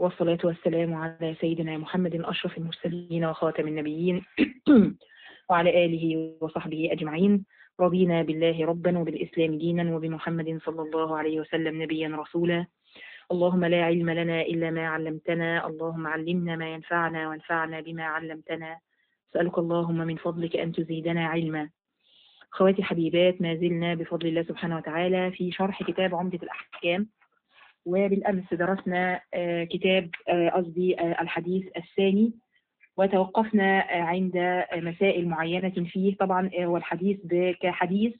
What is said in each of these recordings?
والصلاة والسلام على سيدنا محمد أشرف المرسلين وخاتم النبيين وعلى آله وصحبه أجمعين رضينا بالله ربا وبالإسلام دينا وبمحمد صلى الله عليه وسلم نبيا رسولا اللهم لا علم لنا إلا ما علمتنا اللهم علمنا ما ينفعنا وانفعنا بما علمتنا أسألك اللهم من فضلك أن تزيدنا علما خواتي حبيبات ما زلنا بفضل الله سبحانه وتعالى في شرح كتاب عمدة الأحكام وبالأمس درسنا كتاب قصدي الحديث الثاني وتوقفنا عند مسائل معينة فيه طبعا هو الحديث كحديث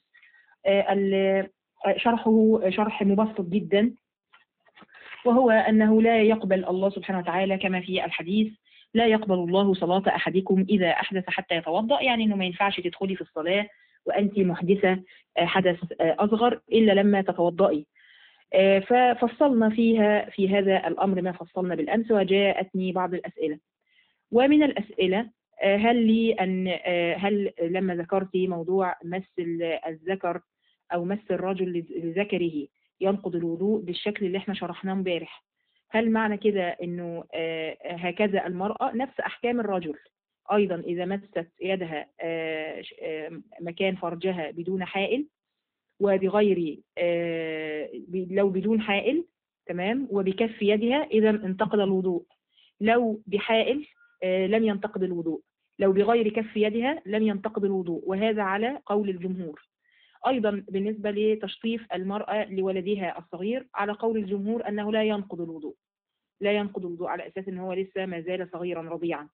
شرحه شرح مبسط جدا وهو أنه لا يقبل الله سبحانه وتعالى كما في الحديث لا يقبل الله صلاة أحدكم إذا أحدث حتى يتوضأ يعني أنه ما ينفعش تدخلي في الصلاة وأنت محدثة حدث أصغر إلا لما تتوضئي ففصلنا فيها في هذا الأمر ما فصلنا بالأمس وجاءتني بعض الأسئلة ومن الأسئلة هل لي أن هل لما ذكرت موضوع مس الذكر أو مس الرجل لذكره ينقض الوضوء بالشكل اللي احنا شرحناه امبارح هل معنى كده انه هكذا المرأة نفس احكام الرجل ايضا اذا مست يدها مكان فرجها بدون حائل وبغير لو بدون حائل تمام وبكف يدها اذا انتقد الوضوء لو بحائل لم ينتقد الوضوء لو بغير كف يدها لم ينتقد الوضوء وهذا على قول الجمهور أيضا بالنسبة لتشطيف المرأة لولدها الصغير على قول الجمهور أنه لا ينقض الوضوء لا ينقض الوضوء على أساس أنه هو لسه ما زال صغيرا رضيعا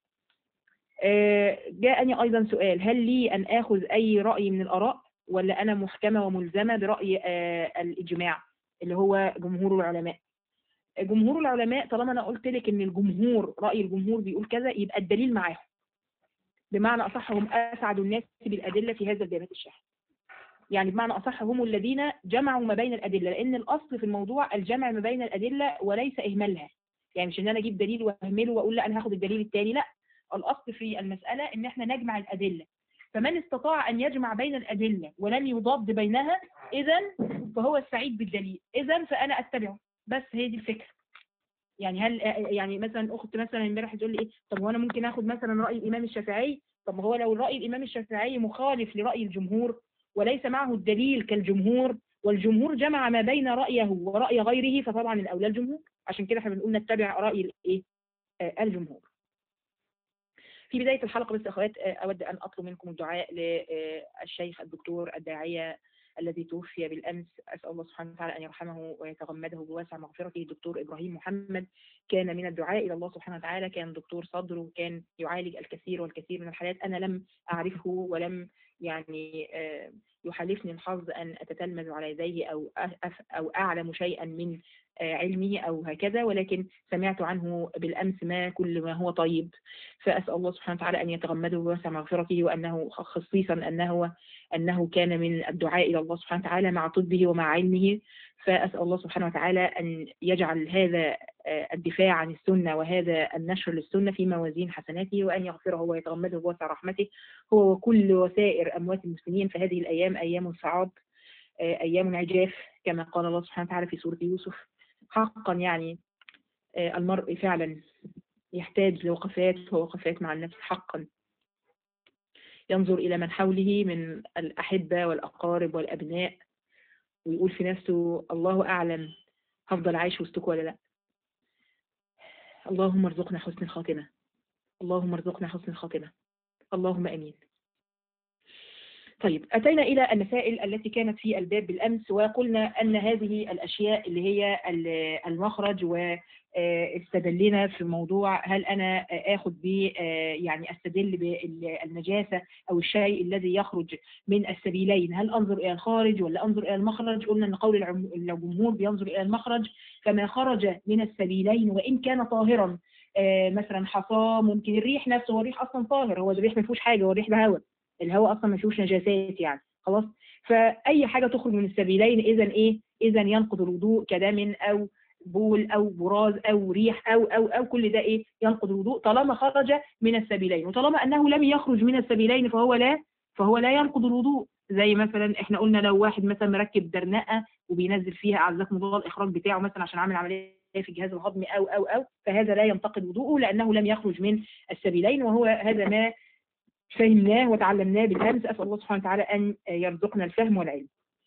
جاءني أيضا سؤال هل لي أن أخذ أي رأي من الآراء ولا أنا محكمة وملزمة برأي الإجماع اللي هو جمهور العلماء جمهور العلماء طالما أنا قلت لك أن الجمهور رأي الجمهور بيقول كذا يبقى الدليل معاهم بمعنى أصح هم أسعد الناس بالأدلة في هذا الباب الشهر يعني بمعنى أصح هم الذين جمعوا ما بين الأدلة لأن الأصل في الموضوع الجمع ما بين الأدلة وليس إهمالها يعني مش إن أنا أجيب دليل وأهمله وأقول لا أنا هاخد الدليل الثاني لا الأصل في المسألة إن إحنا نجمع الأدلة فمن استطاع أن يجمع بين الأدلة ولم يضاد بينها إذا فهو السعيد بالدليل إذا فأنا أتبعه بس هي دي الفكرة يعني هل يعني مثلا أخت مثلا امبارح تقول لي إيه طب هو أنا ممكن آخد مثلا رأي الإمام الشافعي طب هو لو رأي الإمام الشافعي مخالف لرأي الجمهور وليس معه الدليل كالجمهور والجمهور جمع ما بين رأيه ورأي غيره فطبعا الأولى الجمهور عشان كده احنا بنقول نتبع رأي الايه الجمهور في بداية الحلقة بس أخوات أود أن أطلب منكم الدعاء للشيخ الدكتور الداعية الذي توفي بالأمس أسأل الله سبحانه وتعالى أن يرحمه ويتغمده بواسع مغفرته الدكتور إبراهيم محمد كان من الدعاء إلى الله سبحانه وتعالى كان دكتور صدر وكان يعالج الكثير والكثير من الحالات أنا لم أعرفه ولم يعني يحالفني الحظ أن أتتلمذ على يديه أو أو أعلم شيئا من علمه أو هكذا ولكن سمعت عنه بالأمس ما كل ما هو طيب فأسأل الله سبحانه وتعالى أن يتغمده بواسع مغفرته وأنه خصيصا أنه أنه كان من الدعاء إلى الله سبحانه وتعالى مع طبه ومع علمه فأسأل الله سبحانه وتعالى أن يجعل هذا الدفاع عن السنة وهذا النشر للسنة في موازين حسناته وأن يغفره ويتغمده بواسع رحمته هو وكل وسائر أموات المسلمين فهذه الأيام أيام صعاب أيام عجاف كما قال الله سبحانه وتعالى في سورة يوسف حقا يعني المرء فعلا يحتاج لوقفات ووقفات مع النفس حقا ينظر إلى من حوله من الأحبة والأقارب والأبناء ويقول في نفسه الله أعلم هفضل عايش وسطك ولا لا اللهم ارزقنا حسن الخاتمة اللهم ارزقنا حسن الخاتمة اللهم أمين طيب أتينا إلى المسائل التي كانت في الباب بالأمس وقلنا أن هذه الأشياء اللي هي المخرج واستدلنا في موضوع هل أنا آخذ ب يعني أستدل بالنجاسة أو الشيء الذي يخرج من السبيلين هل أنظر إلى الخارج ولا أنظر إلى المخرج قلنا أن قول الجمهور بينظر إلى المخرج فما خرج من السبيلين وإن كان طاهرا مثلا حصى ممكن الريح نفسه هو الريح أصلا طاهر هو الريح ما فيهوش حاجة هو الريح بهواء الهواء اصلا ما فيهوش نجاسات يعني خلاص فاي حاجه تخرج من السبيلين اذا ايه اذا ينقض الوضوء كدم او بول او براز او ريح او او او كل ده ايه ينقض الوضوء طالما خرج من السبيلين وطالما انه لم يخرج من السبيلين فهو لا فهو لا ينقض الوضوء زي مثلا احنا قلنا لو واحد مثلا مركب درنقه وبينزل فيها اعزكم الله الاخراج بتاعه مثلا عشان عامل عمليه في الجهاز الهضمي أو أو أو فهذا لا ينتقد وضوءه لأنه لم يخرج من السبيلين وهو هذا ما فهمناه وتعلمناه بالأمس أسأل الله سبحانه وتعالى أن يرزقنا الفهم والعلم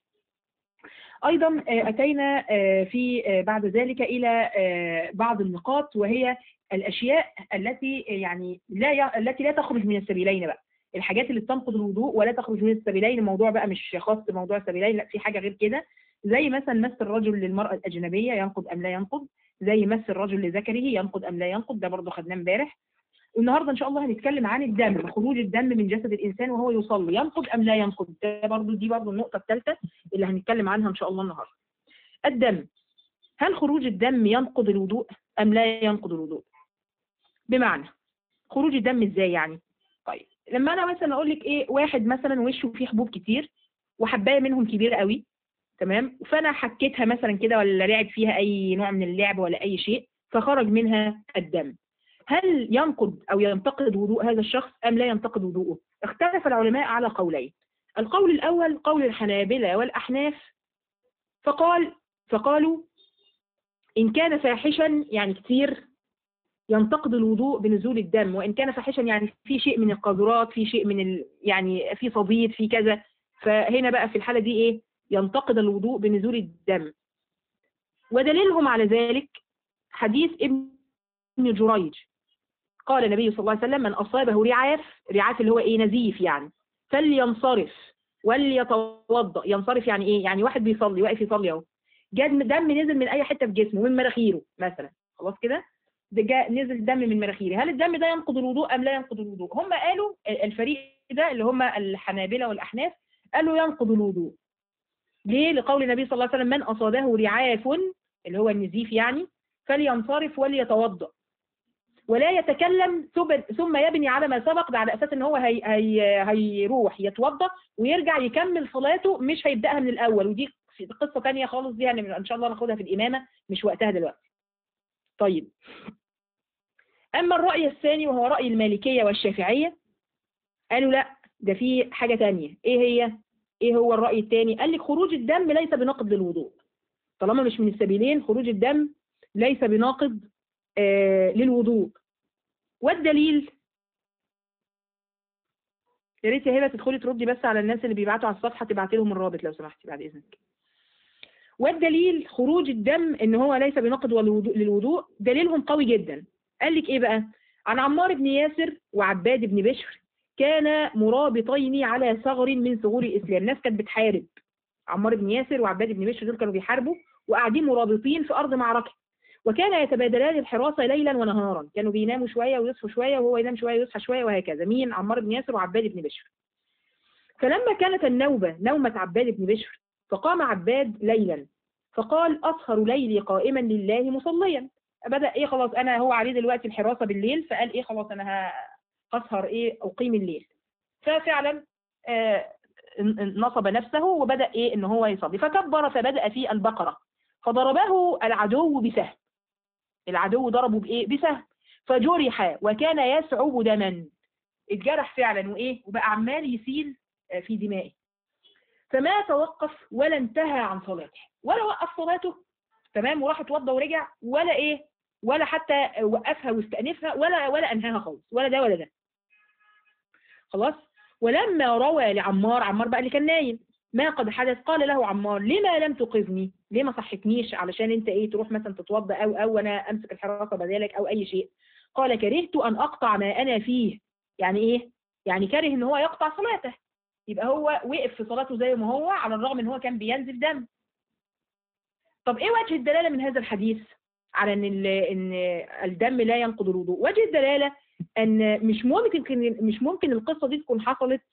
أيضا أتينا في بعد ذلك إلى بعض النقاط وهي الأشياء التي يعني لا ي... التي لا تخرج من السبيلين بقى الحاجات اللي بتنقض الوضوء ولا تخرج من السبيلين الموضوع بقى مش خاص بموضوع السبيلين لا في حاجة غير كده زي مثلا مس الرجل للمرأة الأجنبية ينقض أم لا ينقض زي مس الرجل لذكره ينقض أم لا ينقض ده برضه خدناه امبارح النهارده ان شاء الله هنتكلم عن الدم خروج الدم من جسد الانسان وهو يصلي ينقض ام لا ينقض ده برضه دي برضه النقطه الثالثه اللي هنتكلم عنها ان شاء الله النهارده الدم هل خروج الدم ينقض الوضوء ام لا ينقض الوضوء بمعنى خروج الدم ازاي يعني طيب لما انا مثلا اقول لك ايه واحد مثلا وشه فيه حبوب كتير وحبايه منهم كبيره قوي تمام فانا حكيتها مثلا كده ولا لعب فيها اي نوع من اللعب ولا اي شيء فخرج منها الدم هل ينقض او ينتقد وضوء هذا الشخص ام لا ينتقد وضوءه اختلف العلماء على قولين القول الاول قول الحنابلة والاحناف فقال فقالوا ان كان فاحشا يعني كتير ينتقد الوضوء بنزول الدم وان كان فاحشا يعني في شيء من القاذورات في شيء من ال... يعني في صديد في كذا فهنا بقى في الحالة دي ايه ينتقد الوضوء بنزول الدم ودليلهم على ذلك حديث ابن جريج قال النبي صلى الله عليه وسلم من أصابه رعاف رعاف اللي هو إيه نزيف يعني فلينصرف وليتوضأ ينصرف يعني إيه يعني واحد بيصلي واقف يصلي أهو جاد دم نزل من أي حتة في جسمه من مناخيره مثلا خلاص كده ده جاء نزل دم من مناخيره هل الدم ده ينقض الوضوء أم لا ينقض الوضوء هم قالوا الفريق ده اللي هم الحنابلة والأحناف قالوا ينقض الوضوء ليه لقول النبي صلى الله عليه وسلم من أصابه رعاف اللي هو النزيف يعني فلينصرف وليتوضأ ولا يتكلم ثم يبني على ما سبق ده على اساس ان هو هي هي هيروح يتوضا ويرجع يكمل صلاته مش هيبداها من الاول ودي قصه ثانيه خالص دي يعني ان شاء الله ناخدها في الامامه مش وقتها دلوقتي. طيب اما الراي الثاني وهو راي المالكيه والشافعيه قالوا لا ده في حاجه ثانيه ايه هي؟ ايه هو الراي الثاني؟ قال لك خروج الدم ليس بناقض للوضوء. طالما مش من السبيلين خروج الدم ليس بناقض آه للوضوء والدليل يا ريت يا هبه تدخلي تردي بس على الناس اللي بيبعتوا على الصفحه تبعتي لهم الرابط لو سمحتي بعد اذنك والدليل خروج الدم ان هو ليس بناقض للوضوء دليلهم قوي جدا قال لك ايه بقى عن عمار بن ياسر وعباد بن بشر كان مرابطين على ثغر من ثغور الاسلام ناس كانت بتحارب عمار بن ياسر وعباد بن بشر دول كانوا بيحاربوا وقاعدين مرابطين في ارض معركه وكان يتبادلان الحراسة ليلا ونهارا كانوا بيناموا شوية ويصحوا شوية وهو ينام شوية ويصحى شوية وهكذا مين عمار بن ياسر وعباد بن بشر فلما كانت النوبة نومة عباد بن بشر فقام عباد ليلا فقال أسهر ليلي قائما لله مصليا بدأ إيه خلاص أنا هو عليه دلوقتي الحراسة بالليل فقال إيه خلاص أنا هسهر إيه أقيم الليل ففعلا آه نصب نفسه وبدأ إيه إن هو يصلي فكبر فبدأ في البقرة فضربه العدو بسهم العدو ضربه بايه بسهم فجرح وكان يسعب دما اتجرح فعلا وايه وبقى عمال يسيل في دمائه فما توقف ولا انتهى عن صلاته ولا وقف صلاته تمام وراح اتوضى ورجع ولا ايه ولا حتى وقفها واستأنفها ولا ولا انهاها خالص ولا ده ولا ده خلاص ولما روى لعمار عمار بقى اللي كان نايم ما قد حدث قال له عمار لما لم تقظني ليه ما صحتنيش علشان انت ايه تروح مثلا تتوضا او او انا امسك الحراسه بدالك او اي شيء قال كرهت ان اقطع ما انا فيه يعني ايه يعني كره ان هو يقطع صلاته يبقى هو وقف في صلاته زي ما هو على الرغم ان هو كان بينزل دم طب ايه وجه الدلاله من هذا الحديث على ان ان الدم لا ينقض الوضوء وجه الدلاله ان مش ممكن مش ممكن القصه دي تكون حصلت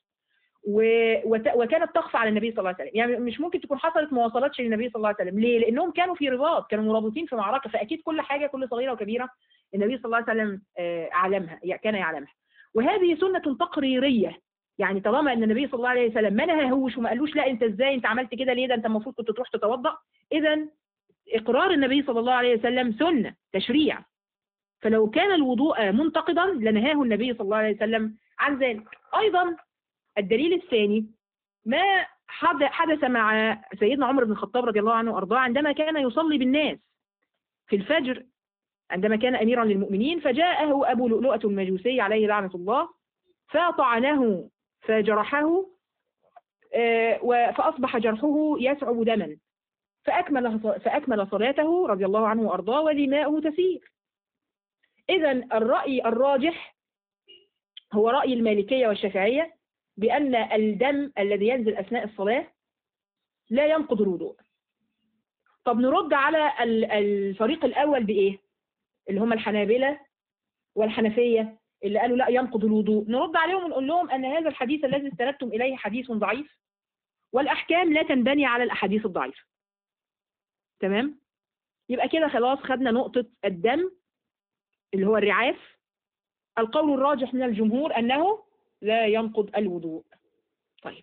وكانت تخفى على النبي صلى الله عليه وسلم يعني مش ممكن تكون حصلت ما وصلتش للنبي صلى الله عليه وسلم ليه لانهم كانوا في رباط كانوا مرابطين في معركه فاكيد كل حاجه كل صغيره وكبيره النبي صلى الله عليه وسلم علمها كان يعلمها وهذه سنه تقريريه يعني طالما ان النبي صلى الله عليه وسلم ما نهاهوش وما قالوش لا انت ازاي انت عملت كده ليه ده انت المفروض كنت تروح تتوضا اذا اقرار النبي صلى الله عليه وسلم سنه تشريع فلو كان الوضوء منتقدا لنهاه النبي صلى الله عليه وسلم عن ذلك ايضا الدليل الثاني ما حدث مع سيدنا عمر بن الخطاب رضي الله عنه وارضاه عندما كان يصلي بالناس في الفجر عندما كان أميرا للمؤمنين فجاءه أبو لؤلؤة المجوسي عليه لعنة الله فطعنه فجرحه آه، و- فأصبح جرحه يسعب دما فأكمل فأكمل صلاته رضي الله عنه وأرضاه ودماؤه تسير إذا الرأي الراجح هو رأي المالكية والشافعية بأن الدم الذي ينزل أثناء الصلاة لا ينقض الوضوء طب نرد على ال- الفريق الأول بإيه؟ اللي هم الحنابلة والحنفية اللي قالوا لا ينقض الوضوء نرد عليهم ونقول لهم أن هذا الحديث الذي استندتم إليه حديث ضعيف والأحكام لا تنبني على الأحاديث الضعيفة تمام؟ يبقى كده خلاص خدنا نقطة الدم اللي هو الرعاف القول الراجح من الجمهور أنه لا ينقض الوضوء طيب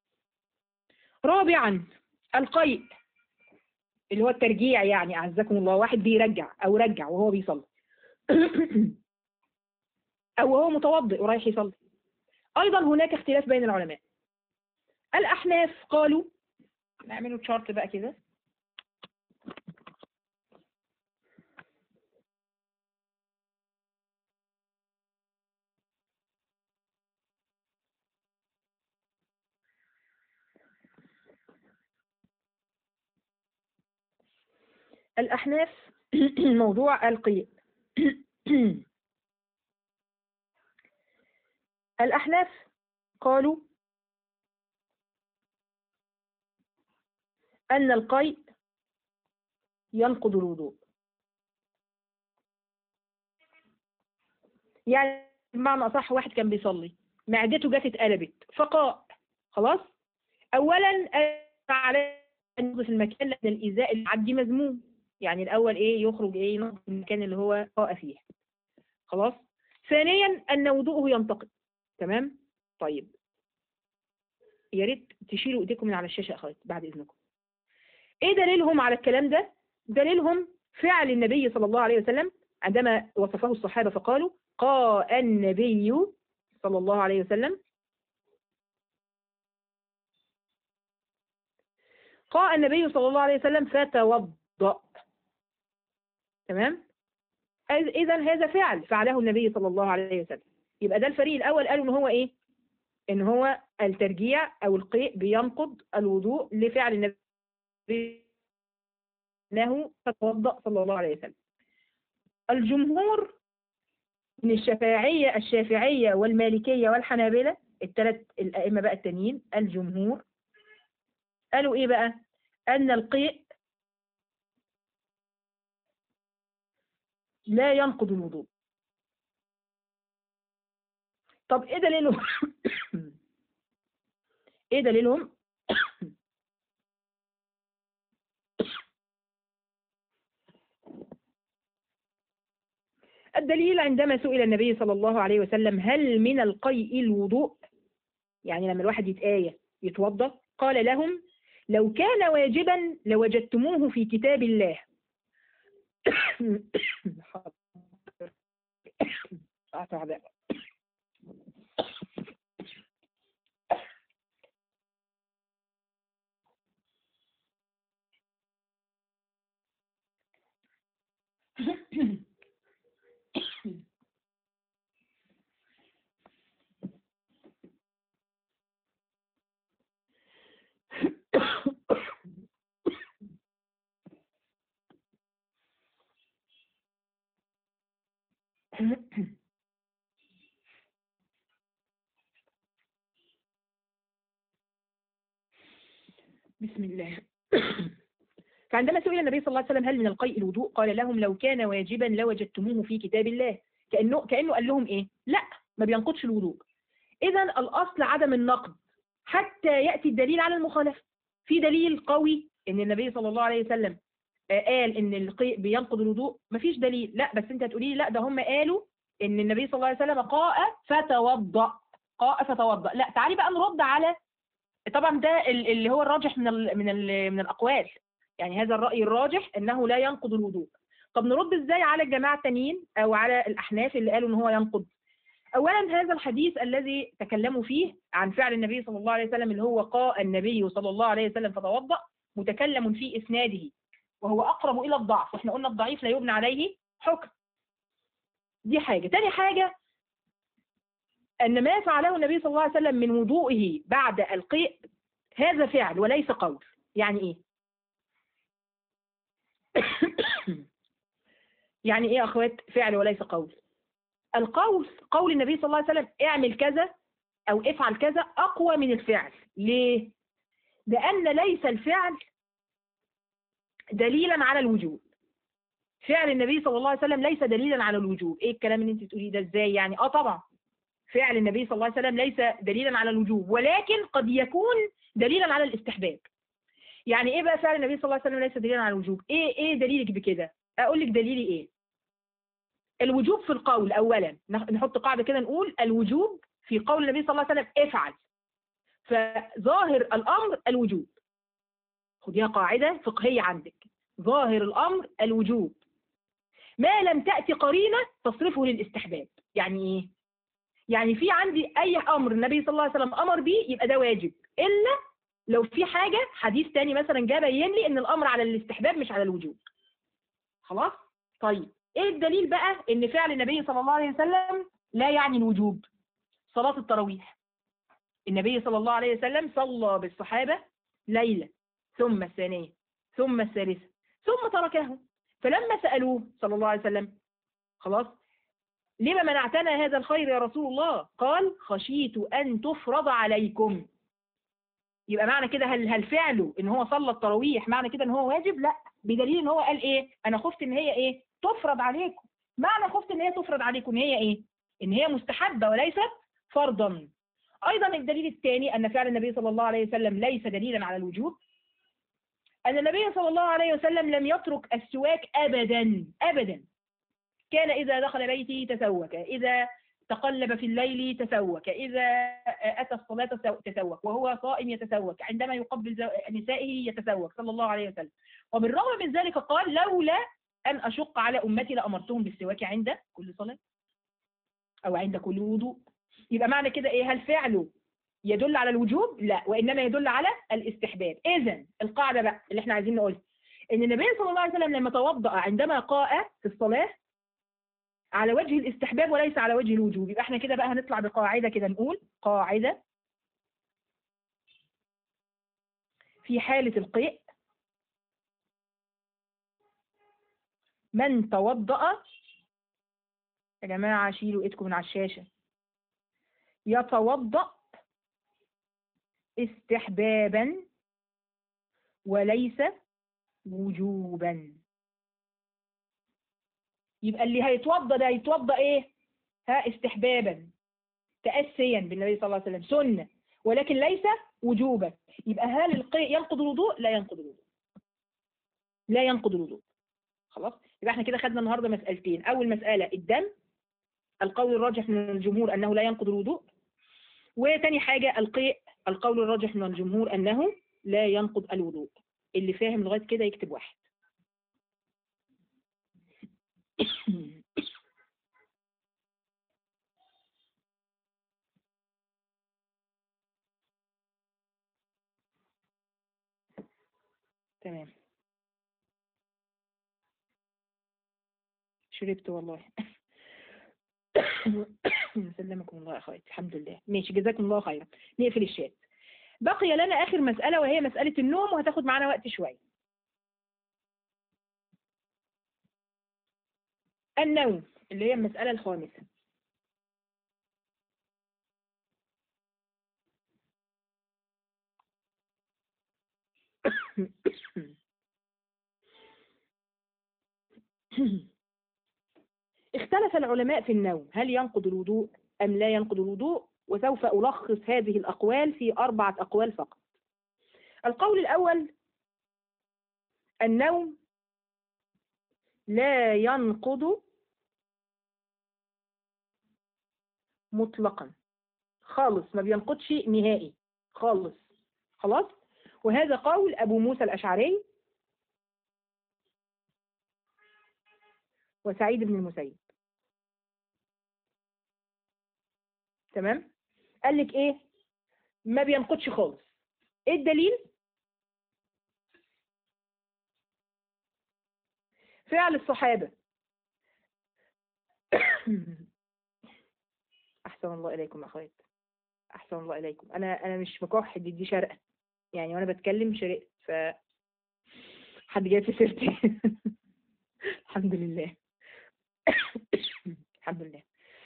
رابعا القيء اللي هو الترجيع يعني أعزكم الله واحد بيرجع أو رجع وهو بيصلي أو وهو متوضئ ورايح يصلي أيضا هناك اختلاف بين العلماء الأحناف قالوا نعمله تشارت بقى كده الأحناف موضوع القيء الأحناف قالوا أن القيء ينقض الوضوء يعني بمعنى أصح واحد كان بيصلي معدته جت اتقلبت فقاء خلاص أولا على أن ينظف المكان لأن الإيذاء اللي عدي مذموم يعني الأول إيه يخرج إيه ينظف المكان اللي هو قاء فيه خلاص ثانيا أن وضوءه ينتقد تمام طيب يا ريت تشيلوا ايديكم من على الشاشه يا اخوات بعد اذنكم ايه دليلهم على الكلام ده دليلهم فعل النبي صلى الله عليه وسلم عندما وصفه الصحابه فقالوا قاء النبي صلى الله عليه وسلم قاء النبي صلى الله عليه وسلم فتوضأ تمام اذا هذا فعل فعله النبي صلى الله عليه وسلم يبقى ده الفريق الاول قالوا ان هو ايه ان هو الترجيع او القيء بينقض الوضوء لفعل النبي انه تتوضا صلى الله عليه وسلم الجمهور من الشافعيه الشافعيه والمالكيه والحنابله الثلاث الائمه بقى التانيين الجمهور قالوا ايه بقى ان القيء لا ينقض الوضوء طب ايه دليلهم ايه دليلهم الدليل عندما سئل النبي صلى الله عليه وسلم هل من القيء الوضوء يعني لما الواحد يتآية يتوضا قال لهم لو كان واجبا لوجدتموه في كتاب الله حاضر بسم الله فعندما سئل النبي صلى الله عليه وسلم هل من القيء الوضوء قال لهم لو كان واجبا لوجدتموه في كتاب الله كأنه كأنه قال لهم ايه لا ما بينقضش الوضوء اذا الاصل عدم النقد حتى ياتي الدليل على المخالفه في دليل قوي ان النبي صلى الله عليه وسلم آه، قال ان القيء بينقض الوضوء مفيش دليل لا بس انت هتقولي لي لا ده هم قالوا ان النبي صلى الله عليه وسلم قاء فتوضا قاء فتوضا لا تعالي بقى نرد على طبعا ده ال- اللي هو الراجح من ال من ال من الاقوال يعني هذا الراي الراجح انه لا ينقض الوضوء طب نرد ازاي على الجماعه التانيين او على الاحناف اللي قالوا ان هو ينقض اولا هذا الحديث الذي تكلموا فيه عن فعل النبي صلى الله عليه وسلم اللي هو قاء النبي صلى الله عليه وسلم فتوضا متكلم في اسناده وهو أقرب إلى الضعف وإحنا قلنا الضعيف لا يبنى عليه حكم دي حاجة تاني حاجة أن ما فعله النبي صلى الله عليه وسلم من وضوئه بعد القيء هذا فعل وليس قول يعني إيه يعني إيه يا أخوات فعل وليس قول القول قول النبي صلى الله عليه وسلم اعمل كذا أو افعل كذا أقوى من الفعل ليه؟ لأن ليس الفعل دليلا على الوجوب فعل النبي صلى الله عليه وسلم ليس دليلا على الوجوب ايه الكلام اللي انت بتقوليه ده ازاي يعني اه طبعا فعل النبي صلى الله عليه وسلم ليس دليلا على الوجوب ولكن قد يكون دليلا على الاستحباب يعني ايه بقى فعل النبي صلى الله عليه وسلم ليس دليلا على الوجوب ايه ايه دليلك بكده اقول لك دليلي ايه الوجوب في القول اولا نحط قاعده كده نقول الوجوب في قول النبي صلى الله عليه وسلم افعل فظاهر الامر الوجوب خديها قاعده فقهيه عندك ظاهر الامر الوجوب ما لم تأتي قرينة تصرفه للاستحباب يعني ايه يعني في عندي اي امر النبي صلى الله عليه وسلم امر بيه يبقى ده واجب الا لو في حاجة حديث تاني مثلا جاء بين لي ان الامر على الاستحباب مش على الوجوب خلاص طيب ايه الدليل بقى ان فعل النبي صلى الله عليه وسلم لا يعني الوجوب صلاة التراويح النبي صلى الله عليه وسلم صلى بالصحابة ليلة ثم الثانية ثم الثالثة ثم تركهم فلما سألوه صلى الله عليه وسلم خلاص لما منعتنا هذا الخير يا رسول الله قال خشيت أن تفرض عليكم يبقى معنى كده هل هل فعله ان هو صلى التراويح معنى كده ان هو واجب لا بدليل ان هو قال ايه انا خفت ان هي ايه تفرض عليكم معنى خفت ان هي تفرض عليكم ان هي ايه ان هي مستحبة وليست فرضا ايضا الدليل الثاني ان فعل النبي صلى الله عليه وسلم ليس دليلا على الوجوب أن النبي صلى الله عليه وسلم لم يترك السواك أبدا أبدا كان إذا دخل بيته تسوك إذا تقلب في الليل تسوك إذا أتى الصلاة تسوك وهو صائم يتسوك عندما يقبل نسائه يتسوك صلى الله عليه وسلم وبالرغم من ذلك قال لولا أن أشق على أمتي لأمرتهم بالسواك عند كل صلاة أو عند كل وضوء يبقى معنى كده إيه هل فعله يدل على الوجوب لا وإنما يدل على الاستحباب إذا القاعدة بقى اللي احنا عايزين نقولها إن النبي صلى الله عليه وسلم لما توضأ عندما قاء في الصلاة على وجه الاستحباب وليس على وجه الوجوب يبقى احنا كده بقى هنطلع بقاعدة كده نقول قاعدة في حالة القيء من توضأ يا جماعة شيلوا ايدكم من على الشاشة يتوضأ استحبابا وليس وجوبا يبقى اللي هيتوضى ده يتوضى ايه ها استحبابا تأسيا بالنبي صلى الله عليه وسلم سنة ولكن ليس وجوبا يبقى هل القيء ينقض الوضوء لا ينقض الوضوء لا ينقض الوضوء خلاص يبقى احنا كده خدنا النهارده مسألتين اول مسألة الدم القول الراجح من الجمهور انه لا ينقض الوضوء وتاني حاجة القيء القول الراجح من الجمهور أنه لا ينقض الوضوء اللي فاهم لغاية كده يكتب واحد تمام شربت والله سلمكم الله يا اخواتي الحمد لله ماشي جزاكم الله خيرا نقفل الشات بقي لنا اخر مسألة وهي مسألة النوم وهتاخد معانا وقت شوية النوم اللي هي المسألة الخامسة اختلف العلماء في النوم هل ينقض الوضوء أم لا ينقض الوضوء وسوف ألخص هذه الأقوال في أربعة أقوال فقط القول الأول النوم لا ينقض مطلقا خالص ما بينقضش نهائي خالص خلاص وهذا قول أبو موسى الأشعري وسعيد بن المسيب تمام قال لك ايه ما بينقضش خالص ايه الدليل فعل الصحابة أحسن الله إليكم يا أخوات أحسن الله إليكم أنا أنا مش مكح دي دي شرقة يعني وأنا بتكلم شرقت ف حد جاي في سيرتي الحمد لله الحمد لله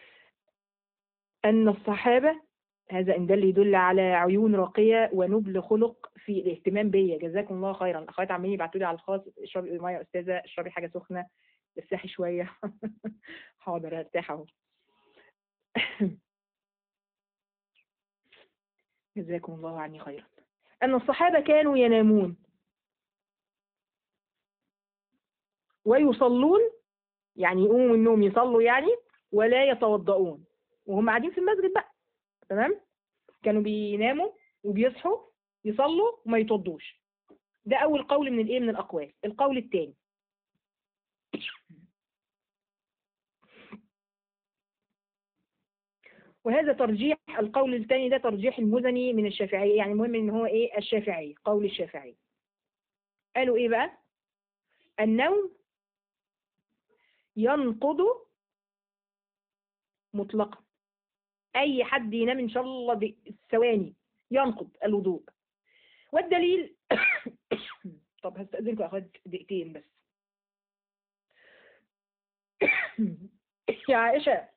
أن الصحابة هذا إن دل يدل على عيون راقية ونبل خلق في الاهتمام بيا جزاكم الله خيرا أخوات عمالين يبعتوا لي على الخاص اشربي مية يا أستاذة اشربي حاجة سخنة ارتاحي شوية حاضر ارتاح أهو جزاكم الله عني خيرا أن الصحابة كانوا ينامون ويصلون يعني يقوموا من النوم يصلوا يعني ولا يتوضؤون وهم قاعدين في المسجد بقى تمام كانوا بيناموا وبيصحوا يصلوا وما يتوضوش ده اول قول من الايه من الاقوال القول الثاني وهذا ترجيح القول الثاني ده ترجيح المزني من الشافعية يعني المهم ان هو ايه الشافعي قول الشافعي قالوا ايه بقى النوم ينقض مطلقا اي حد ينام ان شاء الله بثواني ينقض الوضوء والدليل طب هستأذنكم يا اخوات دقيقتين بس يا عائشة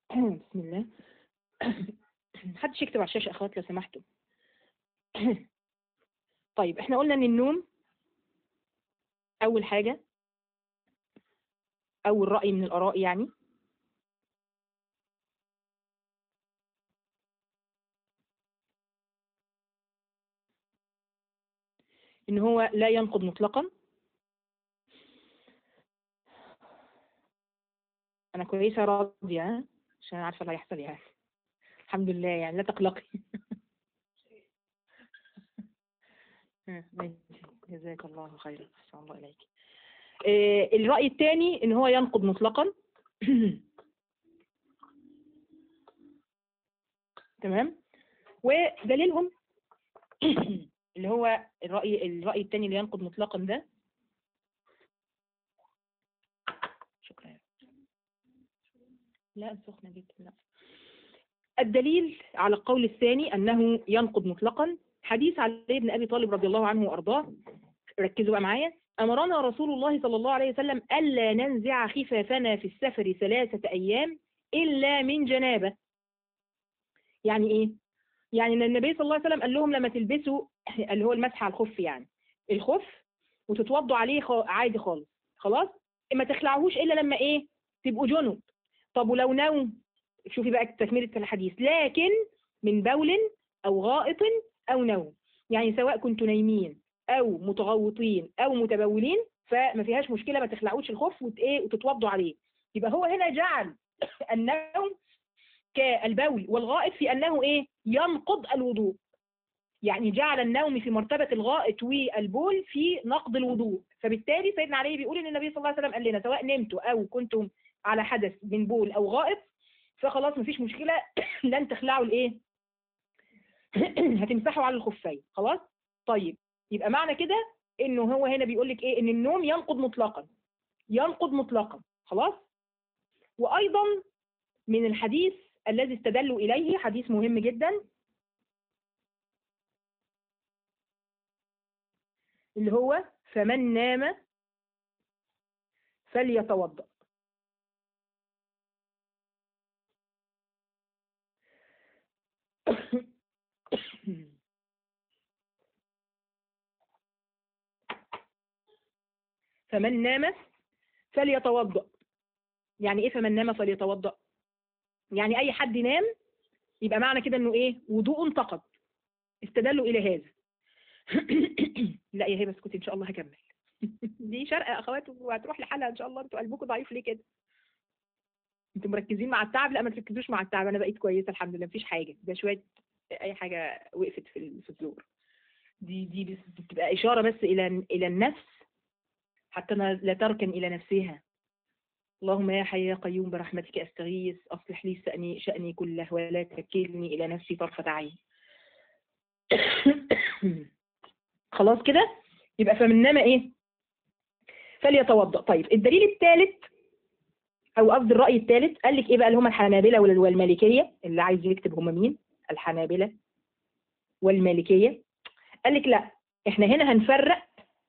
بسم الله محدش يكتب على الشاشة أخوات لو سمحتوا طيب احنا قلنا ان النوم أول حاجة أول رأي من الآراء يعني إن هو لا ينقض مطلقا أنا كويسة راضية ها؟ عشان عارفة اللي هيحصل يعني الحمد لله يعني لا تقلقي ها، ماشي. جزاك الله خيرا أحسن الله إليك آه، الرأي الثاني إن هو ينقض مطلقا تمام ودليلهم اللي هو الرأي الرأي الثاني اللي ينقض مطلقا ده شكرا لا سخنة جدا لا الدليل على القول الثاني أنه ينقض مطلقا حديث علي بن أبي طالب رضي الله عنه وأرضاه ركزوا بقى معايا أمرنا رسول الله صلى الله عليه وسلم ألا ننزع خفافنا في السفر ثلاثة أيام إلا من جنابة يعني إيه؟ يعني ان النبي صلى الله عليه وسلم قال لهم لما تلبسوا اللي هو المسح على الخف يعني الخف وتتوضوا عليه خ- عادي خالص خلاص ما تخلعوهوش الا لما ايه تبقوا جنب طب ولو نوم شوفي بقى تكمله الحديث لكن من بول او غائط او نوم يعني سواء كنتوا نايمين او متغوطين او متبولين فما فيهاش مشكله ما تخلعوش الخف وت ايه وتتوضوا عليه يبقى هو هنا جعل النوم كالبول والغائط في أنه إيه ينقض الوضوء يعني جعل النوم في مرتبة الغائط والبول في نقض الوضوء فبالتالي سيدنا علي بيقول ان النبي صلى الله عليه وسلم قال لنا سواء نمتوا او كنتم على حدث من بول او غائط فخلاص مفيش مشكلة لن تخلعوا الايه هتمسحوا على الخفين خلاص طيب يبقى معنى كده انه هو هنا بيقول لك ايه ان النوم ينقض مطلقا ينقض مطلقا خلاص وايضا من الحديث الذي استدلوا إليه حديث مهم جدا اللي هو فمن نام فليتوضأ فمن نام فليتوضأ يعني ايه فمن نام فليتوضأ يعني اي حد نام يبقى معنى كده انه ايه وضوء انتقد استدلوا الى هذا لا يا هبه اسكتي ان شاء الله هكمل دي شرقه يا اخوات وهتروح لحالها ان شاء الله انتوا قلبكم ضعيف ليه كده انتوا مركزين مع التعب لا ما تركزوش مع التعب انا بقيت كويسه الحمد لله مفيش حاجه ده شويه اي حاجه وقفت في ال- في الزور دي دي بس بتبقى اشاره بس الى الى النفس حتى ما لا تركن الى نفسها اللهم يا حي يا قيوم برحمتك أستغيث أصلح لي شأني, شأني كله ولا تكلني إلى نفسي طرفة عين خلاص كده يبقى فمن نام إيه فليتوضأ طيب الدليل الثالث أو قصد الرأي الثالث قال لك إيه بقى اللي هم الحنابلة وال- والمالكية اللي عايز يكتب هم مين الحنابلة والمالكية قال لك لا إحنا هنا هنفرق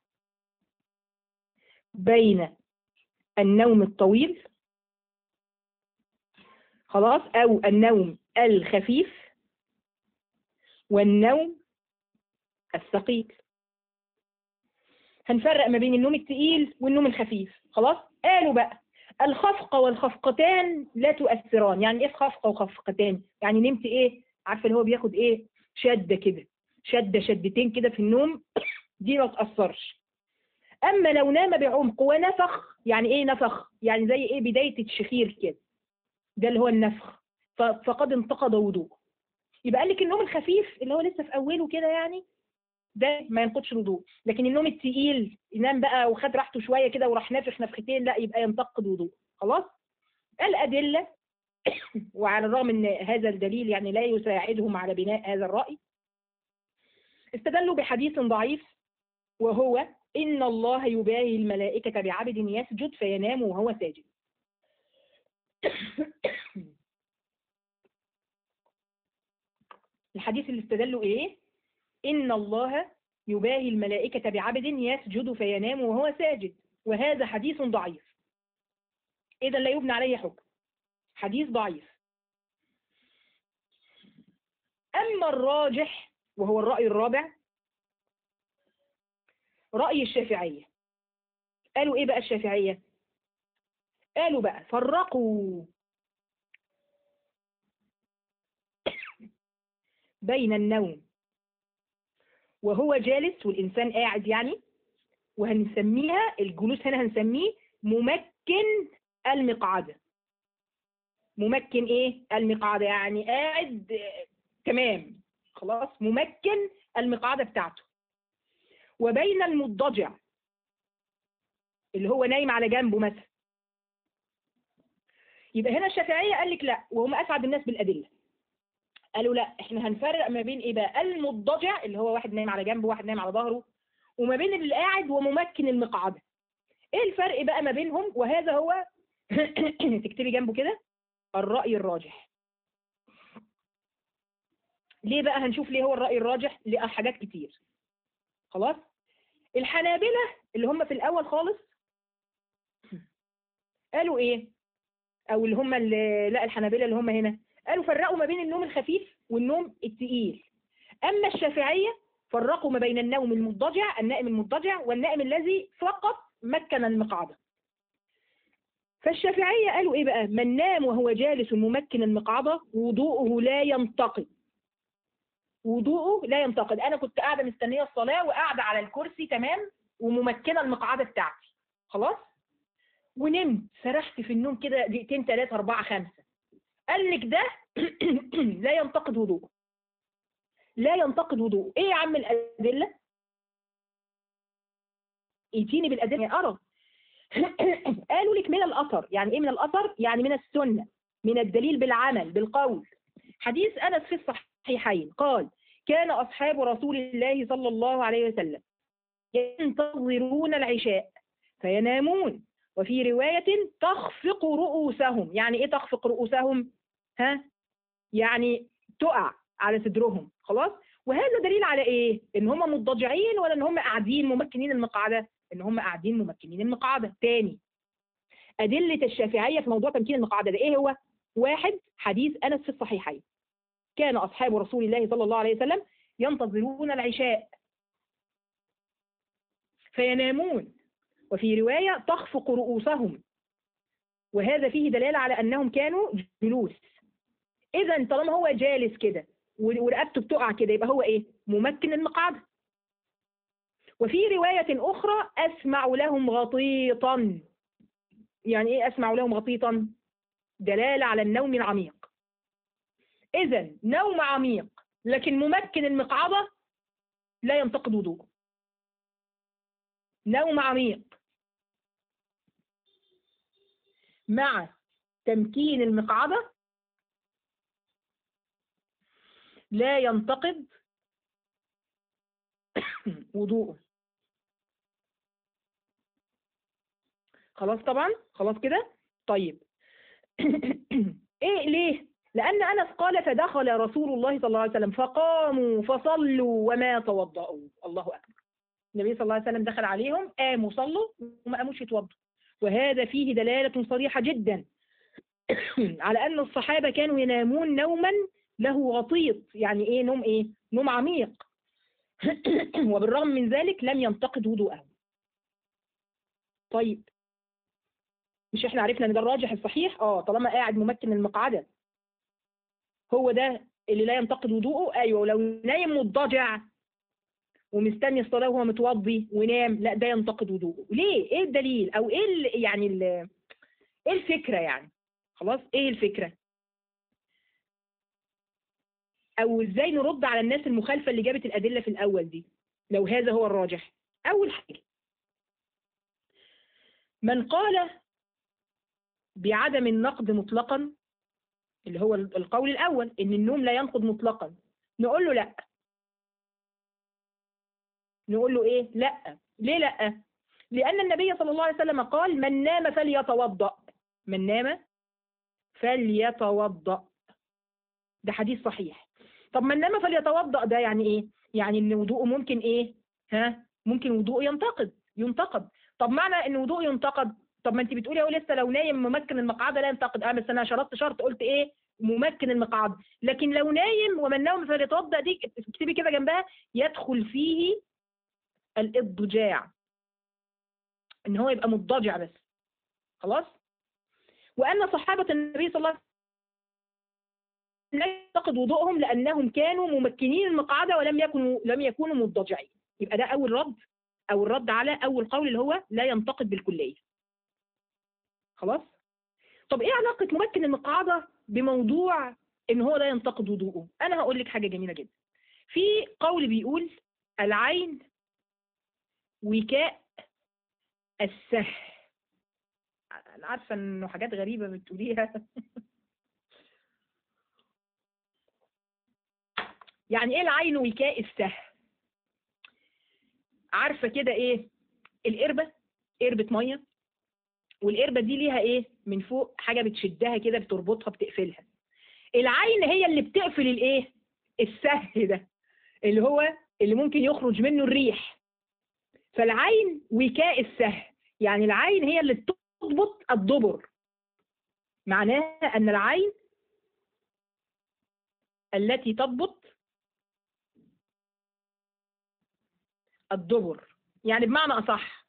بين النوم الطويل خلاص أو النوم الخفيف والنوم الثقيل هنفرق ما بين النوم التقيل والنوم الخفيف خلاص قالوا بقى الخفقة والخفقتان لا تؤثران يعني ايه خفقة وخفقتان يعني نمت ايه عارفة اللي هو بياخد ايه شدة كده شدة شدتين كده في النوم دي ما تأثرش أما لو نام بعمق ونفخ يعني إيه نفخ؟ يعني زي إيه بداية الشخير كده ده اللي هو النفخ ف- فقد انتقض وضوء يبقى قال لك النوم الخفيف اللي هو لسه في أوله كده يعني ده ما ينقضش الوضوء لكن النوم التقيل ينام بقى وخد راحته شوية كده وراح نافخ نفختين لا يبقى ينتقد وضوء خلاص الأدلة وعلى الرغم ان هذا الدليل يعني لا يساعدهم على بناء هذا الرأي استدلوا بحديث ضعيف وهو إن الله يباهي الملائكة بعبد يسجد فينام وهو ساجد الحديث اللي استدلوا إيه إن الله يباهي الملائكة بعبد يسجد فينام وهو ساجد وهذا حديث ضعيف إذا لا يبنى عليه حكم حديث ضعيف أما الراجح وهو الرأي الرابع رأي الشافعية قالوا إيه بقى الشافعية قالوا بقى فرقوا بين النوم وهو جالس والإنسان قاعد يعني وهنسميها الجلوس هنا هنسميه ممكن المقعدة ممكن ايه المقعدة يعني قاعد آه، تمام خلاص ممكن المقعدة بتاعته وبين المضجع اللي هو نايم على جنبه مثلا يبقى هنا الشافعية قال لك لا وهم أسعد الناس بالأدلة قالوا لا احنا هنفرق ما بين ايه بقى المضجع اللي هو واحد نايم على جنبه واحد نايم على ظهره وما بين اللي قاعد وممكن المقعدة ايه الفرق بقى ما بينهم وهذا هو تكتبي جنبه كده الرأي الراجح ليه بقى هنشوف ليه هو الرأي الراجح لحاجات كتير خلاص الحنابلة اللي هم في الأول خالص قالوا ايه او اللي هم اللي لا الحنابلة اللي هم هنا قالوا فرقوا ما بين النوم الخفيف والنوم التقيل اما الشافعية فرقوا ما بين النوم المضجع النائم المضجع والنائم الذي فقط مكن المقعدة فالشافعية قالوا ايه بقى من نام وهو جالس ممكن المقعدة وضوءه لا ينتقد وضوءه لا ينتقد انا كنت قاعدة مستنية الصلاة وقاعدة على الكرسي تمام وممكنة المقعدة بتاعتي خلاص ونمت سرحت في النوم كده دقيقتين ثلاثة أربعة خمسة قال لك ده لا ينتقد وضوءه لا ينتقد وضوءه ايه يا عم الأدلة ائتيني بالأدلة أرى قالوا لك من الأثر يعني ايه من الأثر يعني من السنة من الدليل بالعمل بالقول حديث أنس في الصحيحين قال كان أصحاب رسول الله صلى الله عليه وسلم ينتظرون العشاء فينامون وفي رواية تخفق رؤوسهم يعني ايه تخفق رؤوسهم ها يعني تقع على صدرهم خلاص وهذا دليل على ايه ان هم مضطجعين ولا ان هم قاعدين ممكنين المقعدة ان هم قاعدين ممكنين المقعدة تاني أدلة الشافعية في موضوع تمكين المقعدة ده ايه هو واحد حديث أنس في الصحيحين كان أصحاب رسول الله صلى الله عليه وسلم ينتظرون العشاء فينامون وفي رواية تخفق رؤوسهم وهذا فيه دلالة على أنهم كانوا جلوس إذا طالما هو جالس كده ورقبته بتقع كده يبقى هو إيه؟ ممكن المقعدة وفي رواية أخرى أسمع لهم غطيطا يعني إيه أسمع لهم غطيطا؟ دلالة على النوم العميق إذا نوم عميق لكن ممكن المقعدة لا ينتقد وضوءه نوم عميق مع تمكين المقعدة لا ينتقد وضوءه خلاص طبعا خلاص كده طيب ايه ليه لان انس قال فدخل رسول الله صلى الله عليه وسلم فقاموا فصلوا وما توضأوا الله اكبر النبي صلى الله عليه وسلم دخل عليهم قاموا صلوا وما قاموش يتوضوا وهذا فيه دلالة صريحة جدا على أن الصحابة كانوا ينامون نوما له غطيط يعني إيه نوم إيه نوم عميق وبالرغم من ذلك لم ينتقد وضوءه طيب مش احنا عرفنا ان ده الراجح الصحيح اه طالما قاعد ممكن المقعدة هو ده اللي لا ينتقد وضوءه ايوه لو نايم مضطجع ومستني الصلاة وهو متوضي ونام لا ده ينتقد وضوءه ليه ايه الدليل او ايه ال يعني ال ايه الفكرة يعني خلاص ايه الفكرة او ازاي نرد على الناس المخالفة اللي جابت الادلة في الاول دي لو هذا هو الراجح اول حاجة من قال بعدم النقد مطلقا اللي هو القول الاول ان النوم لا ينقض مطلقا نقول له لا نقول له ايه لا ليه لا لان النبي صلى الله عليه وسلم قال من نام فليتوضا من نام فليتوضا ده حديث صحيح طب من نام فليتوضا ده يعني ايه يعني ان وضوءه ممكن ايه ها ممكن وضوءه ينتقد ينتقد طب معنى ان وضوءه ينتقد طب ما انت بتقولي اهو لسه لو نايم ممكن المقعده لا ينتقد اه بس انا شرطت شرط قلت ايه ممكن المقعد لكن لو نايم ومن نوم فليتوضا دي اكتبي كده جنبها يدخل فيه الاضجاع ان هو يبقى مضطجع بس خلاص وان صحابه النبي صلى الله عليه وسلم لا ينتقد وضوءهم لانهم كانوا ممكنين المقعده ولم يكونوا لم يكونوا مضطجعين يبقى ده اول رد او الرد على اول قول اللي هو لا ينتقد بالكليه خلاص طب ايه علاقه ممكن المقعده بموضوع ان هو لا ينتقد وضوءه انا هقول لك حاجه جميله جدا في قول بيقول العين وكاء السه انا عارفه انه حاجات غريبه بتقوليها يعني ايه العين وكاء السه عارفه كده ايه القربه قربه ميه والقربه دي ليها ايه من فوق حاجه بتشدها كده بتربطها بتقفلها العين هي اللي بتقفل الايه السه ده اللي هو اللي ممكن يخرج منه الريح فالعين وكاء السه يعني العين هي اللي تضبط الدبر معناها ان العين التي تضبط الدبر يعني بمعنى اصح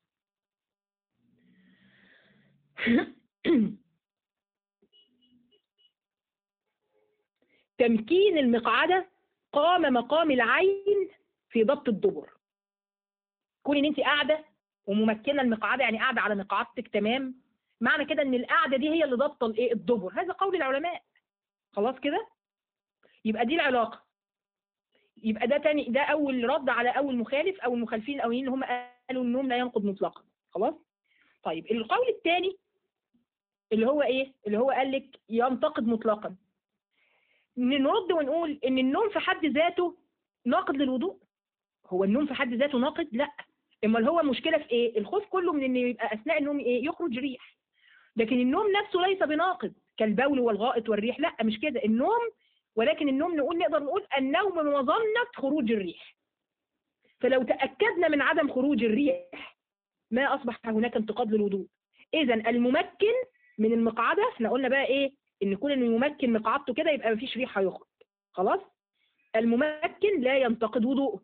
تمكين المقعدة قام مقام العين في ضبط الدبر كون ان انت قاعده وممكنه المقعده يعني قاعده على مقعدتك تمام معنى كده ان القعده دي هي اللي ضابطه الايه الدبر هذا قول العلماء خلاص كده يبقى دي العلاقه يبقى ده تاني ده اول رد على اول مخالف او المخالفين الاولين اللي هم قالوا النوم لا ينقض مطلقا خلاص طيب القول الثاني اللي هو ايه اللي هو قال لك ينتقد مطلقا نرد ونقول ان النوم في حد ذاته ناقض للوضوء هو النوم في حد ذاته ناقض لا امال هو المشكله في ايه الخوف كله من ان يبقى اثناء النوم ايه يخرج ريح لكن النوم نفسه ليس بناقض كالبول والغائط والريح لا مش كده النوم ولكن النوم نقول نقدر نقول النوم مظنه خروج الريح فلو تاكدنا من عدم خروج الريح ما اصبح هناك انتقاد للوضوء اذا الممكن من المقعده احنا قلنا بقى ايه ان كون انه يمكن مقعدته كده يبقى مفيش ريح هيخرج خلاص الممكن لا ينتقد وضوءه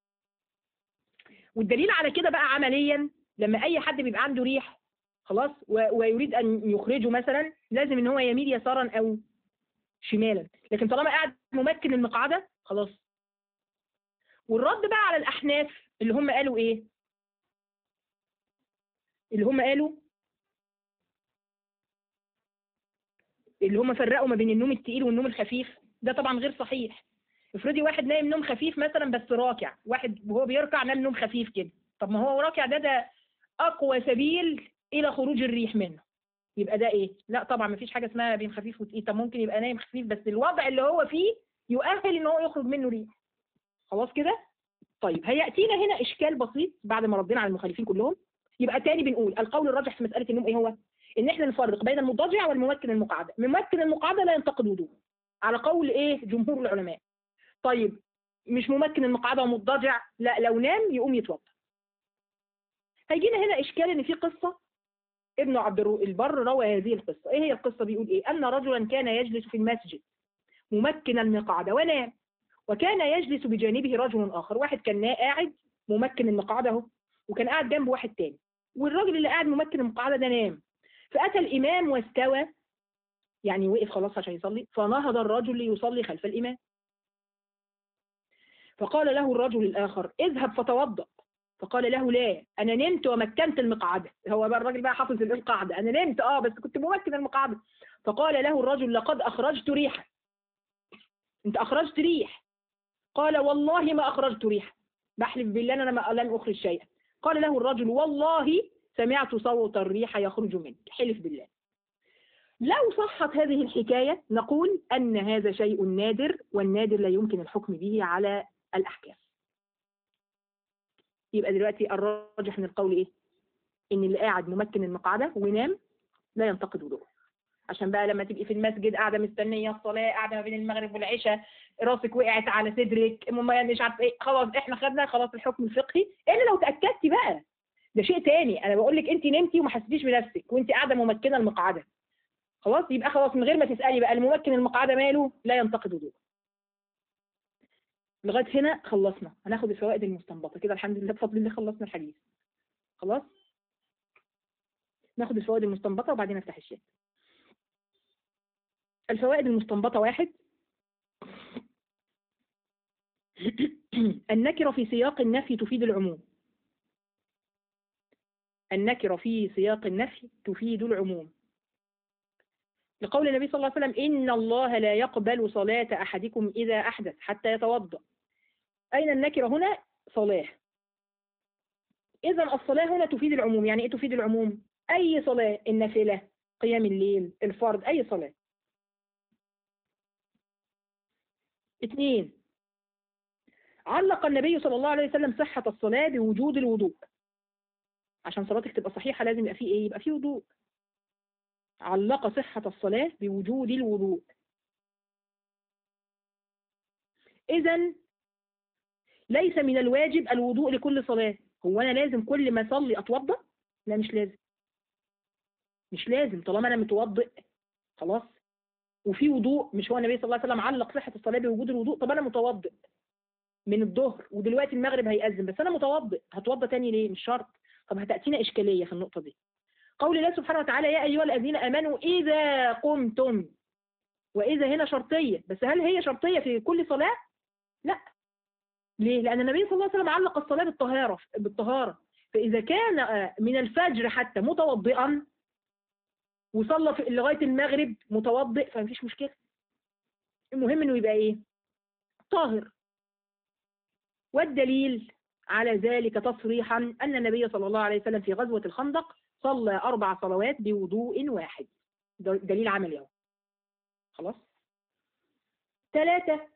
والدليل على كده بقى عمليا لما اي حد بيبقى عنده ريح خلاص ويريد ان يخرجه مثلا لازم ان هو يميل يسارا او شمالا لكن طالما قاعد ممكن المقعده خلاص والرد بقى على الاحناف اللي هم قالوا ايه اللي هم قالوا اللي هم فرقوا ما بين النوم التقيل والنوم الخفيف ده طبعا غير صحيح افرضي واحد نايم نوم خفيف مثلا بس راكع واحد وهو بيركع نام نوم خفيف كده طب ما هو راكع ده ده اقوى سبيل الى خروج الريح منه يبقى ده ايه لا طبعا ما فيش حاجه اسمها بين خفيف وتقيل طب ممكن يبقى نايم خفيف بس الوضع اللي هو فيه يؤهل ان هو يخرج منه ريح خلاص كده طيب هياتينا هنا اشكال بسيط بعد ما ردينا على المخالفين كلهم يبقى تاني بنقول القول الراجح في مساله النوم ايه هو ان احنا نفرق بين المضطجع والممكن المقعده ممكن المقعده لا ينتقد وضوء على قول ايه جمهور العلماء طيب مش ممكن المقعده ومضطجع لا لو نام يقوم يتوضا هيجينا هنا اشكال ان في قصه ابن عبد البر روى هذه القصه ايه هي القصه بيقول ايه ان رجلا كان يجلس في المسجد ممكن المقعده ونام وكان يجلس بجانبه رجل اخر واحد كان قاعد ممكن المقعده اهو وكان قاعد جنب واحد تاني والراجل اللي قاعد ممكن المقعده ده نام فاتى الامام واستوى يعني وقف خلاص عشان يصلي فنهض الرجل ليصلي خلف الامام فقال له الرجل الآخر اذهب فتوضأ فقال له لا أنا نمت ومكنت المقعدة هو بقى الراجل بقى حافظ القاعدة أنا نمت آه بس كنت ممكن المقعدة فقال له الرجل لقد أخرجت ريحا أنت أخرجت ريح قال والله ما أخرجت ريحا بحلف بالله أنا ما لن أخرج شيئا قال له الرجل والله سمعت صوت الريح يخرج منك حلف بالله لو صحت هذه الحكاية نقول أن هذا شيء نادر والنادر لا يمكن الحكم به على الأحكام يبقى دلوقتي الراجح من القول إيه؟ إن اللي قاعد ممكن المقعدة ونام لا ينتقد وضوءه عشان بقى لما تبقي في المسجد قاعدة مستنية الصلاة قاعدة ما بين المغرب والعشاء راسك وقعت على صدرك مش عارف ايه خلاص احنا خدنا خلاص الحكم الفقهي الا لو تأكدتي بقى ده شيء تاني انا بقول لك انت نمتي وما حسيتيش بنفسك وانت قاعدة ممكنة المقعدة خلاص يبقى خلاص من غير ما تسألي بقى الممكن المقعدة ماله لا ينتقد وضوء لغاية هنا خلصنا هناخد الفوائد المستنبطة كده الحمد لله بفضل الله خلصنا الحديث خلاص ناخد الفوائد المستنبطة وبعدين نفتح الشات الفوائد المستنبطة واحد النكرة في سياق النفي تفيد العموم النكرة في سياق النفي تفيد العموم لقول النبي صلى الله عليه وسلم إن الله لا يقبل صلاة أحدكم إذا أحدث حتى يتوضأ أين النكرة هنا صلاة إذا الصلاة هنا تفيد العموم يعني إيه تفيد العموم أي صلاة النافلة قيام الليل الفرض أي صلاة اثنين علق النبي صلى الله عليه وسلم صحة الصلاة بوجود الوضوء عشان صلاتك تبقى صحيحة لازم يبقى فيه ايه يبقى فيه وضوء علق صحة الصلاة بوجود الوضوء إذا ليس من الواجب الوضوء لكل صلاة هو أنا لازم كل ما أصلي أتوضأ لا مش لازم مش لازم طالما أنا متوضئ خلاص وفي وضوء مش هو النبي صلى الله عليه وسلم علق صحة الصلاة بوجود الوضوء طب أنا متوضئ من الظهر ودلوقتي المغرب هيأذن بس أنا متوضئ هتوضى تاني ليه مش شرط طب هتأتينا إشكالية في النقطة دي قول الله سبحانه وتعالى يا أيها الذين آمنوا إذا قمتم وإذا هنا شرطية بس هل هي شرطية في كل صلاة؟ لا ليه؟ لأن النبي صلى الله عليه وسلم علق الصلاة بالطهارة بالطهارة فإذا كان من الفجر حتى متوضئا وصلى في لغاية المغرب متوضئ فمفيش مشكلة المهم إنه يبقى إيه؟ طاهر والدليل على ذلك تصريحا أن النبي صلى الله عليه وسلم في غزوة الخندق صلى أربع صلوات بوضوء واحد دليل عملي اهو خلاص ثلاثة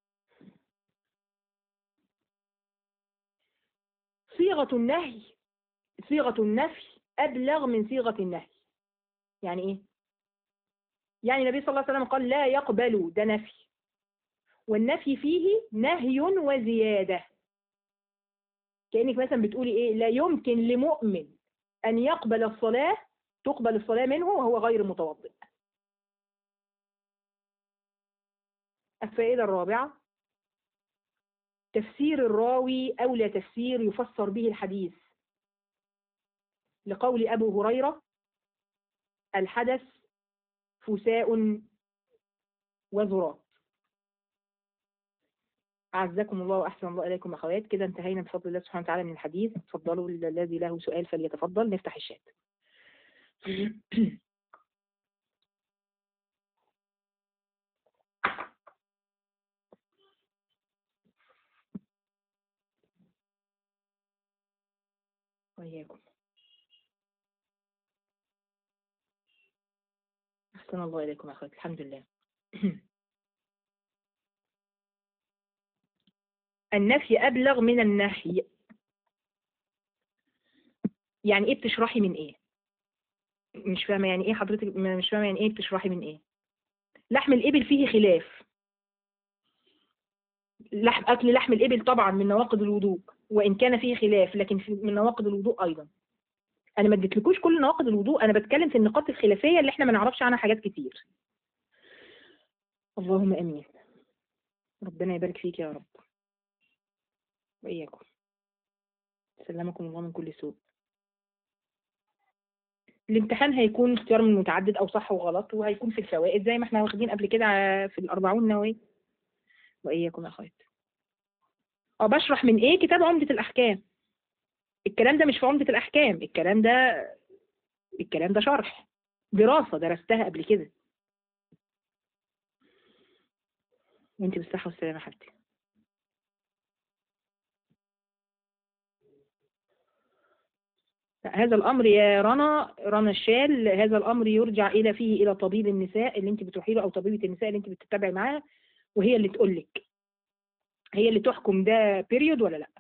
صيغة النهي صيغة النفي أبلغ من صيغة النهي يعني إيه؟ يعني النبي صلى الله عليه وسلم قال لا يقبل ده نفي والنفي فيه نهي وزيادة كأنك مثلا بتقولي إيه لا يمكن لمؤمن أن يقبل الصلاة تقبل الصلاة منه وهو غير متوضئ الفائدة الرابعة تفسير الراوي أولى تفسير يفسر به الحديث لقول أبو هريرة الحدث فساء وذرات أعزكم الله وأحسن الله إليكم أخوات كده انتهينا بفضل الله سبحانه وتعالى من الحديث اتفضلوا الذي له سؤال فليتفضل نفتح الشات وإياكم أحسن الله إليكم أخوات الحمد لله النفي أبلغ من النهي يعني إيه بتشرحي من إيه مش فاهمة يعني إيه حضرتك مش فاهمة يعني إيه بتشرحي من إيه لحم الإبل فيه خلاف لحم أكل لحم الإبل طبعا من نواقض الوضوء وإن كان فيه خلاف لكن في من نواقض الوضوء أيضا أنا ما اديتلكوش كل نواقض الوضوء أنا بتكلم في النقاط الخلافية اللي إحنا ما نعرفش عنها حاجات كتير اللهم آمين ربنا يبارك فيك يا رب وإياكم سلمكم الله من كل سوء الامتحان هيكون اختيار من متعدد أو صح وغلط وهيكون في الفوائد زي ما احنا واخدين قبل كده في الأربعون نووي وإياكم يا أخوات اه بشرح من إيه كتاب عمدة الأحكام الكلام ده مش في عمدة الأحكام الكلام ده الكلام ده شرح دراسة درستها قبل كده وانت بالصحة والسلامة يا حبيبتي هذا الأمر يا رنا رنا الشال هذا الأمر يرجع إلى فيه إلى طبيب النساء اللي أنت بتروحي له أو طبيبة النساء اللي أنت بتتابعي معاها وهي اللي تقول لك هي اللي تحكم ده بيريود ولا لأ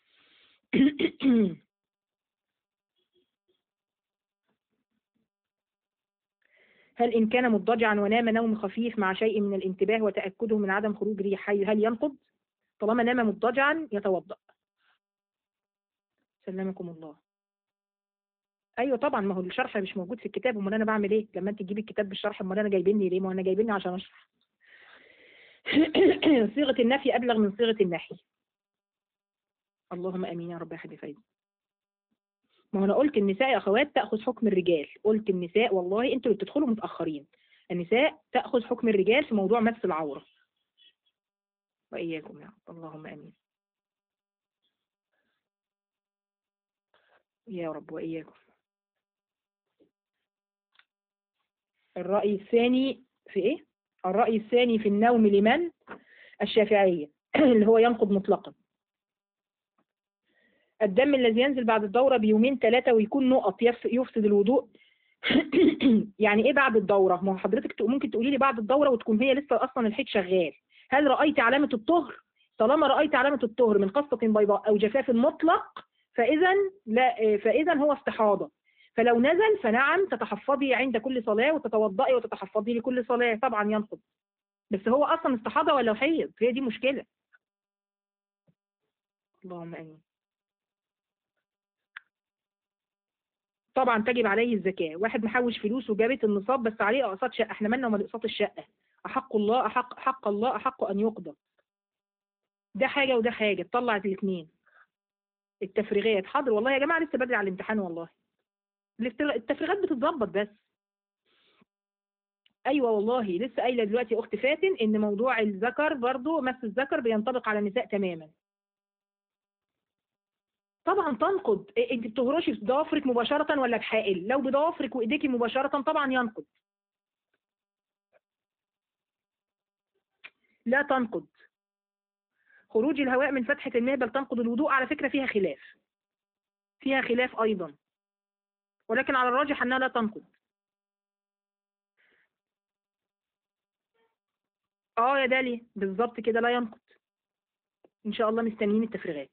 هل إن كان مضطجعا ونام نوم خفيف مع شيء من الانتباه وتأكده من عدم خروج ريح هل ينقض؟ طالما نام مضطجعا يتوضأ سلمكم الله ايوه طبعا ما هو الشرح مش موجود في الكتاب امال انا بعمل ايه لما انت تجيبي الكتاب بالشرح امال انا جايبني ليه ما انا جايبني عشان اشرح صيغه النفي ابلغ من صيغه النحي اللهم امين يا رب يا حبيبي فايز ما هو انا قلت النساء يا اخوات تاخذ حكم الرجال قلت النساء والله انتوا اللي بتدخلوا متاخرين النساء تاخذ حكم الرجال في موضوع مس العوره واياكم يا رب اللهم امين يا رب واياكم الراي الثاني في ايه الراي الثاني في النوم لمن الشافعيه اللي هو ينقض مطلقا الدم الذي ينزل بعد الدورة بيومين ثلاثة ويكون نقط يف- يفسد الوضوء يعني ايه بعد الدورة؟ ما هو حضرتك تق- ممكن تقولي لي بعد الدورة وتكون هي لسه اصلا الحيض شغال هل رأيت علامة الطهر؟ طالما رأيت علامة الطهر من قصة بيضاء أو جفاف مطلق فإذا لا فإذا هو استحاضة فلو نزل فنعم تتحفظي عند كل صلاة وتتوضئي وتتحفظي لكل صلاة طبعا ينقض بس هو أصلا استحاضة ولا حيض؟ هي دي مشكلة اللهم آمين طبعا تجب عليه الزكاة واحد محوش فلوس وجابت النصاب بس عليه أقساط شقة احنا مالنا ومال أقساط الشقة أحق الله أحق حق الله أحق أن يقضى ده حاجة وده حاجة طلعت الاثنين التفريغات حاضر والله يا جماعة لسه بدري على الامتحان والله الافتر- التفريغات بتتظبط بس ايوه والله لسه قايله دلوقتي اخت فاتن ان موضوع الذكر برضو مس الذكر بينطبق على النساء تماما طبعا تنقض إيه، انت بتهرشي بضوافرك مباشره ولا بحائل لو بضوافرك وايديكي مباشره طبعا ينقض لا تنقض خروج الهواء من فتحة المهبل تنقض الوضوء على فكرة فيها خلاف فيها خلاف أيضا ولكن على الراجح أنها لا تنقض اه يا دالي بالظبط كده لا ينقض ان شاء الله مستنيين التفريغات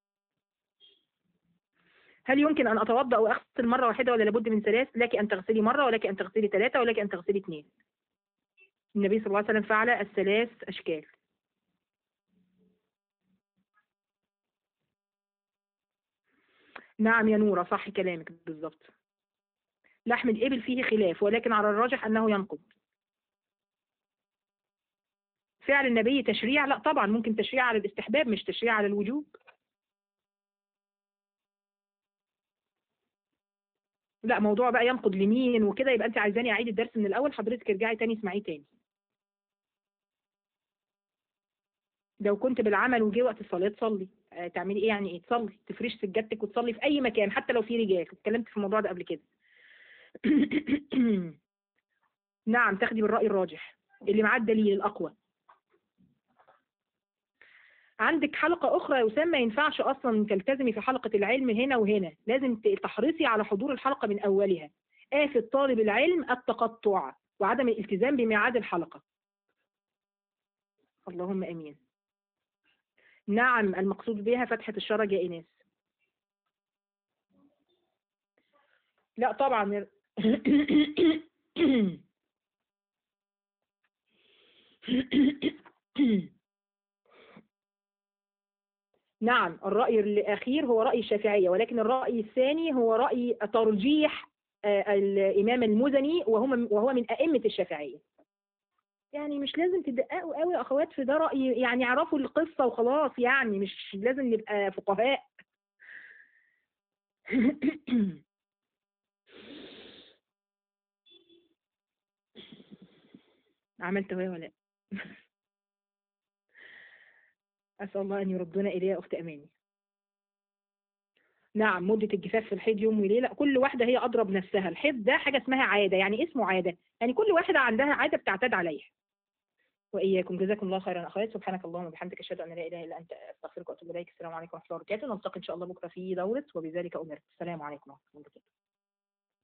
هل يمكن ان اتوضا واغسل مره واحده ولا لابد من ثلاث لك ان تغسلي مره ولك ان تغسلي ثلاثه ولك ان تغسلي اثنين النبي صلى الله عليه وسلم فعل الثلاث اشكال نعم يا نورة صح كلامك بالظبط لحم الإبل فيه خلاف ولكن على الراجح أنه ينقض فعل النبي تشريع لا طبعا ممكن تشريع على الاستحباب مش تشريع على الوجوب لا موضوع بقى ينقض لمين وكده يبقى انت عايزاني اعيد الدرس من الاول حضرتك ارجعي تاني اسمعيه تاني لو كنت بالعمل وجه وقت الصلاه تصلي آه، تعملي ايه يعني ايه تصلي تفرش سجادتك وتصلي في اي مكان حتى لو في رجال اتكلمت في الموضوع ده قبل كده نعم تاخدي بالرأي الراجح اللي معاه الدليل الأقوى عندك حلقة أخرى يا وسام ما ينفعش أصلا تلتزمي في حلقة العلم هنا وهنا لازم ت- تحرصي على حضور الحلقة من أولها آفة طالب العلم التقطع وعدم الالتزام بميعاد الحلقة اللهم أمين نعم المقصود بها فتحة الشرج يا إيناس لا طبعا نعم الرأي الأخير هو رأي الشافعية ولكن الرأي الثاني هو رأي ترجيح آه، الإمام المزني وهو من وهو من أئمة الشافعية يعني مش لازم تدققوا قوي يا أخوات في ده رأي يعني اعرفوا القصة وخلاص يعني مش لازم نبقى فقهاء عملت هو ولا لا أسأل الله أن يردنا إليها أخت أماني نعم مدة الجفاف في الحيض يوم وليلة كل واحدة هي أضرب نفسها الحيض ده حاجة اسمها عادة يعني اسمه عادة يعني كل واحدة عندها عادة بتعتاد عليها وإياكم جزاكم الله خيرا أخوات سبحانك اللهم وبحمدك أشهد أن لا إله إلا أنت أستغفرك وأتوب إليك السلام عليكم ورحمة الله وبركاته نلتقي إن شاء الله بكرة في دورة وبذلك أمرت السلام عليكم ورحمة الله وبركاته